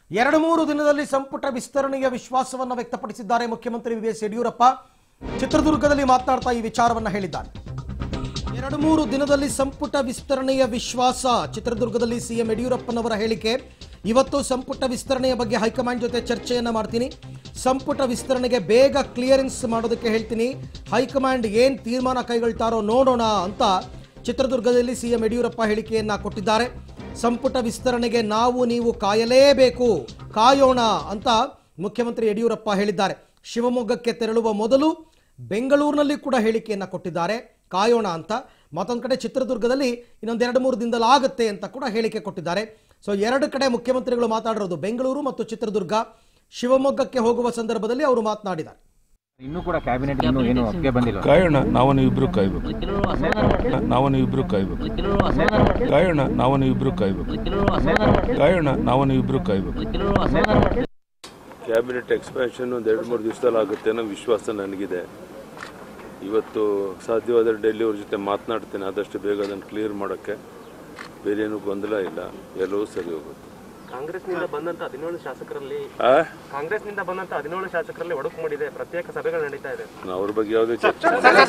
ಎರಡು ಮೂರು ದಿನದಲ್ಲಿ ಸಂಪುಟ ವಿಸ್ತರಣೆಯ ವಿಶ್ವಾಸವನ್ನು ವ್ಯಕ್ತಪಡಿಸಿದ್ದಾರೆ ಮುಖ್ಯಮಂತ್ರಿ ಬಿ ಎಸ್ ಯಡಿಯೂರಪ್ಪ ಚಿತ್ರದುರ್ಗದಲ್ಲಿ ಮಾತನಾಡ್ತಾ ಈ ವಿಚಾರವನ್ನ ಹೇಳಿದ್ದಾರೆ ಎರಡು ಮೂರು ದಿನದಲ್ಲಿ ಸಂಪುಟ ವಿಸ್ತರಣೆಯ ವಿಶ್ವಾಸ ಚಿತ್ರದುರ್ಗದಲ್ಲಿ ಸಿಎಂ ಯಡಿಯೂರಪ್ಪನವರ ಹೇಳಿಕೆ ಇವತ್ತು ಸಂಪುಟ ವಿಸ್ತರಣೆಯ ಬಗ್ಗೆ ಹೈಕಮಾಂಡ್ ಜೊತೆ ಚರ್ಚೆಯನ್ನ ಮಾಡ್ತೀನಿ ಸಂಪುಟ ವಿಸ್ತರಣೆಗೆ ಬೇಗ ಕ್ಲಿಯರೆನ್ಸ್ ಮಾಡೋದಕ್ಕೆ ಹೇಳ್ತೀನಿ ಹೈಕಮಾಂಡ್ ಏನ್ ತೀರ್ಮಾನ ಕೈಗೊಳ್ತಾರೋ ನೋಡೋಣ ಅಂತ ಚಿತ್ರದುರ್ಗದಲ್ಲಿ ಸಿಎಂ ಯಡಿಯೂರಪ್ಪ ಹೇಳಿಕೆಯನ್ನ ಕೊಟ್ಟಿದ್ದಾರೆ ಸಂಪುಟ ವಿಸ್ತರಣೆಗೆ ನಾವು ನೀವು ಕಾಯಲೇಬೇಕು ಕಾಯೋಣ ಅಂತ ಮುಖ್ಯಮಂತ್ರಿ ಯಡಿಯೂರಪ್ಪ ಹೇಳಿದ್ದಾರೆ ಶಿವಮೊಗ್ಗಕ್ಕೆ ತೆರಳುವ ಮೊದಲು ಬೆಂಗಳೂರಿನಲ್ಲಿ ಕೂಡ ಹೇಳಿಕೆಯನ್ನ ಕೊಟ್ಟಿದ್ದಾರೆ ಕಾಯೋಣ ಅಂತ ಮತ್ತೊಂದು ಕಡೆ ಚಿತ್ರದುರ್ಗದಲ್ಲಿ ಇನ್ನೊಂದು ಎರಡು ಮೂರು ದಿನದಲ್ಲಿ ಆಗುತ್ತೆ ಅಂತ ಕೂಡ ಹೇಳಿಕೆ ಕೊಟ್ಟಿದ್ದಾರೆ ಸೊ ಎರಡು ಕಡೆ ಮುಖ್ಯಮಂತ್ರಿಗಳು ಮಾತಾಡಿರೋದು ಬೆಂಗಳೂರು ಮತ್ತು ಚಿತ್ರದುರ್ಗ ಶಿವಮೊಗ್ಗಕ್ಕೆ ಹೋಗುವ ಸಂದರ್ಭದಲ್ಲಿ ಅವರು ಮಾತನಾಡಿದ್ದಾರೆ ಇನ್ನೂ ಕೂಡ ಕ್ಯಾಬಿನೆಟ್ ಇನ್ನೂ ಏನು ಒಪ್ಪಿಗೆ ಬಂದಿಲ್ಲ ಕಾಯೋಣ ನಾವು ಇಬ್ರು ಕಾಯ್ಬೇಕು ನಾವು ಇಬ್ರು ಕಾಯ್ಬೇಕು ಕಾಯೋಣ ನಾವು ಇಬ್ರು ಕಾಯ್ಬೇಕು ಕಾಯೋಣ ನಾವು ಇಬ್ರು ಕಾಯ್ಬೇಕು ಕ್ಯಾಬಿನೆಟ್ ಎಕ್ಸ್ಪ್ಯಾನ್ಷನ್ ಒಂದು ಎರಡು ಮೂರು ದಿವಸದಲ್ಲಿ ಆಗುತ್ತೆ ಅನ್ನೋ ವಿಶ್ವಾಸ ನನಗಿದೆ ಇವತ್ತು ಸಾಧ್ಯವಾದರೆ ಡೆಲ್ಲಿ ಅವ್ರ ಜೊತೆ ಮಾತನಾಡ್ತೇನೆ ಆದಷ್ಟು ಬೇಗ ಅದನ್ನು ಕ್ಲಿಯರ್ ಮಾಡೋಕ್ಕೆ ಬೇರೆ ಏನೂ ಗೊಂದಲ ಇಲ್ಲ ಎಲ್ಲವೂ ಸರಿ ಹೋಗುತ್ತೆ ಕಾಂಗ್ರೆಸ್ನಿಂದ ಬಂದಂತ ಹದಿನೇಳು ಶಾಸಕರಲ್ಲಿ ಆ ಕಾಂಗ್ರೆಸ್ನಿಂದ ಬಂದಂತ ಹದಿನೇಳು ಶಾಸಕರಲ್ಲಿ ಒಡಕು ಮಾಡಿದೆ ಪ್ರತ್ಯೇಕ ಸಭೆಗಳು ನಡೀತಾ ಇದೆ ನಾನು ಅವ್ರ ಬಗ್ಗೆ ಯಾವುದೇ ಚರ್ಚೆ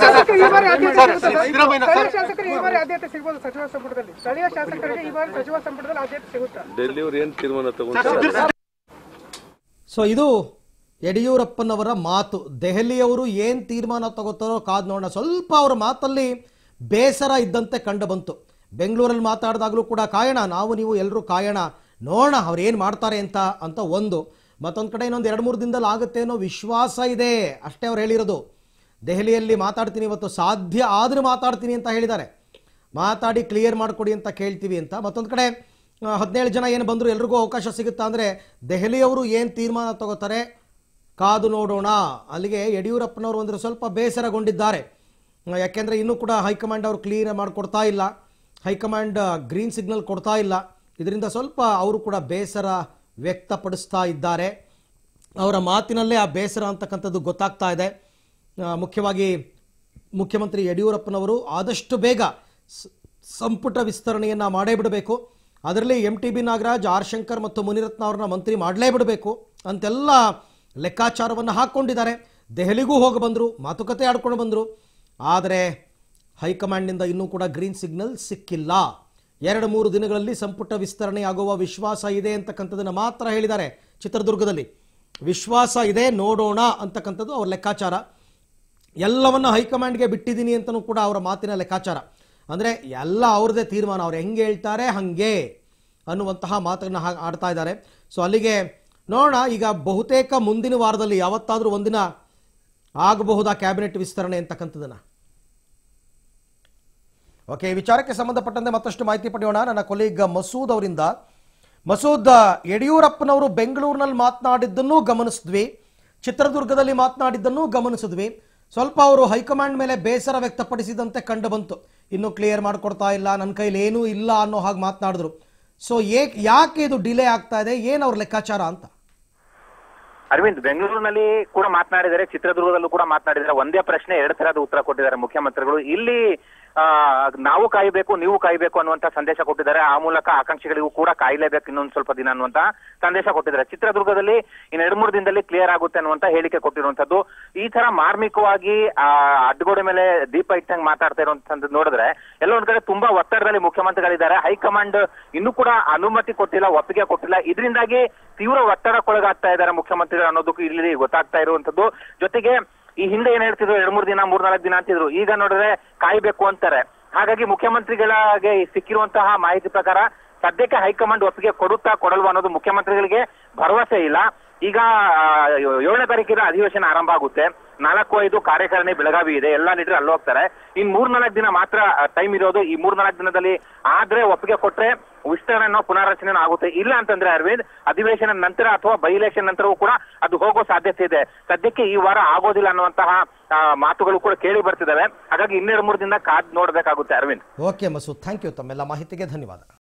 ಸ್ಥಳೀಯ ಶಾಸಕರಿಗೆ ಈ ಬಾರಿ ಆದ್ಯತೆ ಸಿಗಬಹುದು ಸಚಿವ ಸಂಪುಟದಲ್ಲಿ ಸ್ಥಳೀಯ ಶಾಸಕರಿಗೆ ಈ ಬಾರಿ ಸಚಿವ ಸಂಪುಟದಲ್ಲಿ ಆದ್ಯತೆ ಸಿಗುತ್ತಾ ಡೆಲ್ಲಿ ಅವ್ರು ಏನು ತೀರ್ಮಾನ ತಗೊಂತಾರೆ ಸೊ ಇದು ಯಡಿಯೂರಪ್ಪನವರ ಮಾತು ದೆಹಲಿಯವರು ಏನು ತೀರ್ಮಾನ ತಗೋತಾರೋ ಕಾದ್ ನೋಡೋಣ ಸ್ವಲ್ಪ ಅವರ ಮಾತಲ್ಲಿ ಬೇಸರ ಇದ್ದಂತೆ ಕಂಡು ಬಂತು ಬೆಂಗಳೂರಲ್ಲಿ ಮಾತಾಡಿದಾಗಲೂ ಕೂಡ ಕಾಯೋಣ ನಾವು ನೀವು ಎಲ್ಲರೂ ಕಾಯೋಣ ನೋಡೋಣ ಅವ್ರು ಏನು ಮಾಡ್ತಾರೆ ಅಂತ ಅಂತ ಒಂದು ಮತ್ತೊಂದು ಕಡೆ ಇನ್ನೊಂದು ಎರಡು ಮೂರು ದಿನದಲ್ಲಿ ಆಗುತ್ತೆ ಅನ್ನೋ ವಿಶ್ವಾಸ ಇದೆ ಅಷ್ಟೇ ಅವ್ರು ಹೇಳಿರೋದು ದೆಹಲಿಯಲ್ಲಿ ಮಾತಾಡ್ತೀನಿ ಇವತ್ತು ಸಾಧ್ಯ ಆದರೂ ಮಾತಾಡ್ತೀನಿ ಅಂತ ಹೇಳಿದ್ದಾರೆ ಮಾತಾಡಿ ಕ್ಲಿಯರ್ ಮಾಡಿಕೊಡಿ ಅಂತ ಕೇಳ್ತೀವಿ ಅಂತ ಮತ್ತೊಂದು ಕಡೆ ಆ, ಹದಿನೇಳು ಜನ ಏನು ಬಂದರೂ ಎಲ್ರಿಗೂ ಅವಕಾಶ ಸಿಗುತ್ತಾ ಅಂದರೆ ದೆಹಲಿಯವರು ಏನು ತೀರ್ಮಾನ ತಗೋತಾರೆ ಕಾದು ನೋಡೋಣ ಅಲ್ಲಿಗೆ ಯಡಿಯೂರಪ್ಪನವರು ಅಂದರೆ ಸ್ವಲ್ಪ ಬೇಸರಗೊಂಡಿದ್ದಾರೆ ಆ, ಯಾಕೆಂದರೆ ಇನ್ನೂ ಕೂಡ ಹೈಕಮಾಂಡ್ ಅವರು ಕ್ಲಿಯರ್ ಮಾಡಿಕೊಡ್ತಾ ಇಲ್ಲ ಹೈಕಮಾಂಡ್ ಗ್ರೀನ್ ಸಿಗ್ನಲ್ ಕೊಡ್ತಾ ಇಲ್ಲ ಇದರಿಂದ ಸ್ವಲ್ಪ ಅವರು ಕೂಡ ಬೇಸರ ವ್ಯಕ್ತಪಡಿಸ್ತಾ ಇದ್ದಾರೆ ಅವರ ಮಾತಿನಲ್ಲೇ ಆ ಬೇಸರ ಅಂತಕ್ಕಂಥದ್ದು ಗೊತ್ತಾಗ್ತಾ ಇದೆ ಆ, ಮುಖ್ಯವಾಗಿ ಮುಖ್ಯಮಂತ್ರಿ ಯಡಿಯೂರಪ್ಪನವರು ಆದಷ್ಟು ಬೇಗ ಸ- ಸಂಪುಟ ವಿಸ್ತರಣೆಯನ್ನು ಮಾಡೇ ಬಿಡಬೇಕು ಅದರಲ್ಲಿ M T B Nagaraj R Shankar ಮತ್ತು ಮುನಿರತ್ನ ಅವ್ರನ್ನ ಮಂತ್ರಿ ಮಾಡಲೇ ಬಿಡಬೇಕು ಅಂತೆಲ್ಲ ಲೆಕ್ಕಾಚಾರವನ್ನು ಹಾಕ್ಕೊಂಡಿದ್ದಾರೆ ದೆಹಲಿಗೂ ಹೋಗಿ ಬಂದರು ಮಾತುಕತೆ ಆಡ್ಕೊಂಡು ಬಂದರು ಆದರೆ ಹೈಕಮಾಂಡ್ನಿಂದ ಇನ್ನೂ ಕೂಡ ಗ್ರೀನ್ ಸಿಗ್ನಲ್ ಸಿಕ್ಕಿಲ್ಲ ಎರಡು ಮೂರು ದಿನಗಳಲ್ಲಿ ಸಂಪುಟ ವಿಸ್ತರಣೆ ಆಗುವ ವಿಶ್ವಾಸ ಇದೆ ಅಂತಕ್ಕಂಥದ್ದನ್ನು ಮಾತ್ರ ಹೇಳಿದ್ದಾರೆ ಚಿತ್ರದುರ್ಗದಲ್ಲಿ ವಿಶ್ವಾಸ ಇದೆ ನೋಡೋಣ ಅಂತಕ್ಕಂಥದ್ದು ಅವ್ರ ಲೆಕ್ಕಾಚಾರ ಎಲ್ಲವನ್ನ ಹೈಕಮಾಂಡ್ಗೆ ಬಿಟ್ಟಿದ್ದೀನಿ ಅಂತಲೂ ಕೂಡ ಅವರ ಮಾತಿನ ಲೆಕ್ಕಾಚಾರ ಅಂದರೆ ಎಲ್ಲ ಅವ್ರದ್ದೇ ತೀರ್ಮಾನ ಅವ್ರು ಹೆಂಗೆ ಹೇಳ್ತಾರೆ ಹಾಗೆ ಅನ್ನುವಂತಹ ಮಾತನ್ನು ಹಾ ಆಡ್ತಾ ಇದ್ದಾರೆ ಸೊ ಅಲ್ಲಿಗೆ ನೋಡೋಣ ಈಗ ಬಹುತೇಕ ಮುಂದಿನ ವಾರದಲ್ಲಿ ಯಾವತ್ತಾದರೂ ಒಂದಿನ ಆಗಬಹುದಾ ಕ್ಯಾಬಿನೆಟ್ ವಿಸ್ತರಣೆ ಅಂತಕ್ಕಂಥದ್ದನ್ನು ಓಕೆ ಈ ವಿಚಾರಕ್ಕೆ ಸಂಬಂಧಪಟ್ಟಂತೆ ಮತ್ತಷ್ಟು ಮಾಹಿತಿ ಪಡೆಯೋಣ ನನ್ನ ಕೊಲೀಗ್ ಮಸೂದ್ ಅವರಿಂದ ಮಸೂದ್ ಯಡಿಯೂರಪ್ಪನವರು ಬೆಂಗಳೂರಿನಲ್ಲಿ ಮಾತನಾಡಿದ್ದನ್ನೂ ಗಮನಿಸಿದ್ವಿ ಚಿತ್ರದುರ್ಗದಲ್ಲಿ ಮಾತನಾಡಿದ್ದನ್ನೂ ಗಮನಿಸಿದ್ವಿ ಸ್ವಲ್ಪ ಅವರು ಹೈಕಮಾಂಡ್ ಮೇಲೆ ಬೇಸರ ವ್ಯಕ್ತಪಡಿಸಿದಂತೆ ಕಂಡು ಬಂತು ಇನ್ನೂ ಕ್ಲಿಯರ್ ಮಾಡಿಕೊಡ್ತಾ ಇಲ್ಲ ನನ್ನ ಕೈಲಿ ಏನೂ ಇಲ್ಲ ಅನ್ನೋ ಹಾಗೆ ಮಾತನಾಡಿದ್ರು ಸೊ ಏಕ್ ಯಾಕೆ ಇದು ಡಿಲೇ ಆಗ್ತಾ ಇದೆ ಏನು ಅವ್ರ ಲೆಕ್ಕಾಚಾರ ಅಂತ ಅರವಿಂದ್ ಬೆಂಗಳೂರಿನಲ್ಲಿ ಕೂಡ ಮಾತನಾಡಿದ್ದಾರೆ ಚಿತ್ರದುರ್ಗದಲ್ಲೂ ಕೂಡ ಮಾತನಾಡಿದ್ದಾರೆ ಒಂದೇ ಪ್ರಶ್ನೆ ಎರಡು ತರಹದ ಉತ್ತರ ಕೊಟ್ಟಿದ್ದಾರೆ ಮುಖ್ಯಮಂತ್ರಿಗಳು ಇಲ್ಲಿ ಆ, ನಾವು ಕಾಯಬೇಕು ನೀವು ಕಾಯಬೇಕು ಅನ್ನುವಂತ ಸಂದೇಶ ಕೊಟ್ಟಿದ್ದಾರೆ ಆ ಮೂಲಕ ಆಕಾಂಕ್ಷಿಗಳಿಗೂ ಕೂಡ ಕಾಯಲೇಬೇಕು ಇನ್ನೊಂದು ಸ್ವಲ್ಪ ದಿನ ಅನ್ನುವಂತ ಸಂದೇಶ ಕೊಟ್ಟಿದ್ದಾರೆ ಚಿತ್ರದುರ್ಗದಲ್ಲಿ ಇನ್ನು ಎರಡು ಮೂರು ದಿನದಲ್ಲಿ ಕ್ಲಿಯರ್ ಆಗುತ್ತೆ ಅನ್ನುವಂತ ಹೇಳಿಕೆ ಕೊಟ್ಟಿರುವಂತದ್ದು ಈ ತರ ಮಾರ್ಮಿಕವಾಗಿ ಆ ಅಡ್ಡಗೋಡೆ ಮೇಲೆ ದೀಪ ಇಟ್ಟಂಗೆ ಮಾತಾಡ್ತಾ ಇರುವಂತದ್ದು ನೋಡಿದ್ರೆ ಎಲ್ಲ ಒಂದ್ ಕಡೆ ತುಂಬಾ ಒತ್ತಡದಲ್ಲಿ ಮುಖ್ಯಮಂತ್ರಿಗಳಿದ್ದಾರೆ ಹೈಕಮಾಂಡ್ ಇನ್ನೂ ಕೂಡ ಅನುಮತಿ ಕೊಟ್ಟಿಲ್ಲ ಒಪ್ಪಿಗೆ ಕೊಟ್ಟಿಲ್ಲ ಇದರಿಂದಾಗಿ ತೀವ್ರ ಒತ್ತಡಕ್ಕೊಳಗಾಗ್ತಾ ಇದ್ದಾರೆ ಮುಖ್ಯಮಂತ್ರಿಗಳು ಅನ್ನೋದಕ್ಕೂ ಇಲ್ಲಿ ಗೊತ್ತಾಗ್ತಾ ಇರುವಂತದ್ದು ಜೊತೆಗೆ ಈ ಹಿಂದೆ ಏನ್ ಹೇಳ್ತಿದ್ರು ಎರಡ್ ಮೂರ್ ದಿನ ಮೂರ್ ನಾಲ್ಕು ದಿನ ಅಂತಿದ್ರು ಈಗ ನೋಡಿದ್ರೆ ಕಾಯ್ಬೇಕು ಅಂತಾರೆ ಹಾಗಾಗಿ ಮುಖ್ಯಮಂತ್ರಿಗಳಿಗೆ ಸಿಕ್ಕಿರುವಂತಹ ಮಾಹಿತಿ ಪ್ರಕಾರ ಸದ್ಯಕ್ಕೆ ಹೈಕಮಾಂಡ್ ಒಪ್ಪಿಗೆ ಕೊಡುತ್ತಾ ಕೊಡಲ್ವಾ ಅನ್ನೋದು ಮುಖ್ಯಮಂತ್ರಿಗಳಿಗೆ ಭರವಸೆ ಇಲ್ಲ ಈಗ ಆ, ಏಳನೇ ತಾರೀಕಿನ ಅಧಿವೇಶನ ಆರಂಭ ಆಗುತ್ತೆ ನಾಲ್ಕು ಐದು ಕಾರ್ಯಕಾರಿಣಿ ಬೆಳಗಾವಿ ಇದೆ ಎಲ್ಲಾ ಲೀಡರ್ ಅಲ್ಲಿ ಹೋಗ್ತಾರೆ ಇನ್ ಮೂರ್ ನಾಲ್ಕು ದಿನ ಮಾತ್ರ ಟೈಮ್ ಇರೋದು ಈ ಮೂರ್ ನಾಲ್ಕು ದಿನದಲ್ಲಿ ಆದ್ರೆ ಒಪ್ಪಿಗೆ ಕೊಟ್ರೆ ವಿಸ್ತರಣೆ ಪುನಾರಚನೆ ಆಗುತ್ತೆ ಇಲ್ಲ ಅಂತಂದ್ರೆ ಅರವಿಂದ್ ಅಧಿವೇಶನ ನಂತರ ಅಥವಾ ಬೈ ಎಲೆಕ್ಷನ್ ನಂತರವೂ ಕೂಡ ಅದು ಹೋಗೋ ಸಾಧ್ಯತೆ ಇದೆ ಸದ್ಯಕ್ಕೆ ಈ ವಾರ ಆಗೋದಿಲ್ಲ ಅನ್ನುವಂತಹ ಆ, ಮಾತುಗಳು ಕೂಡ ಕೇಳಿ ಬರ್ತಿದಾವೆ ಹಾಗಾಗಿ ಇನ್ನೆರಡು ಮೂರು ದಿನ ಕಾದ್ ನೋಡ್ಬೇಕಾಗುತ್ತೆ Aravind okay Masood thank you ತಮ್ಮೆಲ್ಲ ಮಾಹಿತಿಗೆ ಧನ್ಯವಾದ